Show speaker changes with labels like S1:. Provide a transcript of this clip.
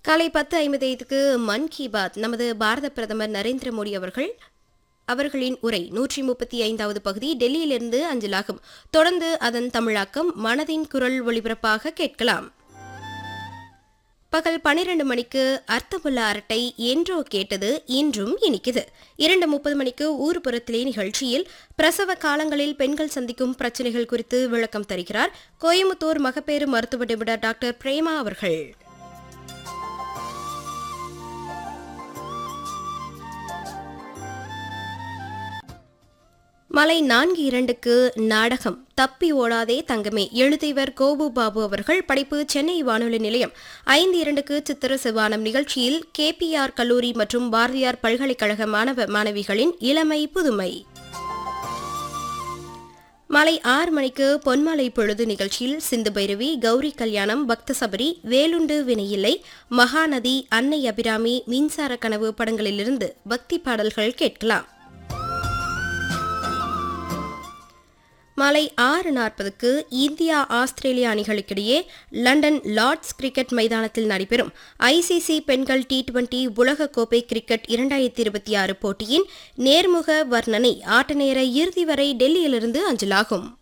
S1: காலை பத்து ஐம்பது ஐந்துக்கு மன் கி பாத் நமது பாரத பிரதமர் நரேந்திர மோடி அவர்கள் அவர்களின் உரை நூற்றி முப்பத்தி ஐந்தாவது பகுதி டெல்லியிலிருந்து அஞ்சலாகும் தொடர்ந்து அதன் தமிழாக்கம் மனதின் குரல் ஒளிபரப்பாக கேட்கலாம் பகல் பனிரெண்டு மணிக்கு அர்த்தமுள்ள அரட்டை என்றோ கேட்டது இன்றும் இனிக்குது இரண்டு முப்பது மணிக்கு ஊர்புறத்திலே நிகழ்ச்சியில் பிரசவ காலங்களில் பெண்கள் சந்திக்கும் பிரச்சனைகள் குறித்து விளக்கம் தருகிறார் கோயம்புத்தூர் மகப்பேறு மருத்துவ நிபுணர் டாக்டர் பிரேமா அவர்கள் மலை நான்கு இரண்டுக்கு நாடகம் தப்பி ஓடாதே தங்கமே எழுதியவர் கோபு பாபு அவர்கள் படைப்பு சென்னை வானொலி நிலையம் ஐந்து இரண்டுக்கு சித்திர சிவானம் நிகழ்ச்சியில் கேபிஆர் கல்லூரி மற்றும் பாரதியார் பல்கலைக்கழக மாணவ மாணவிகளின் இளமை புதுமை மாலை ஆறு மணிக்கு பொன்மாலை பொழுது நிகழ்ச்சியில் சிந்து பைரவி கௌரி கல்யாணம் பக்த சபரி வேலுண்டு வினையில்லை மகாநதி அன்னை அபிராமி மின்சார கனவு படங்களிலிருந்து பக்தி பாடல்கள் கேட்கலாம் மாலை ஆறு நாற்பதுக்கு இந்தியா ஆஸ்திரேலியா அணிகளுக்கிடையே லண்டன் லார்ட்ஸ் கிரிக்கெட் மைதானத்தில் நடைபெறும் ஐசிசி பெண்கள் டி டுவெண்டி உலகக்கோப்பை கிரிக்கெட் இரண்டாயிரத்தி இருபத்தி ஆறு போட்டியின் நேர்முக வர்ணனை ஆட்ட நேர இறுதி வரை டெல்லியிலிருந்து அஞ்சலாகும்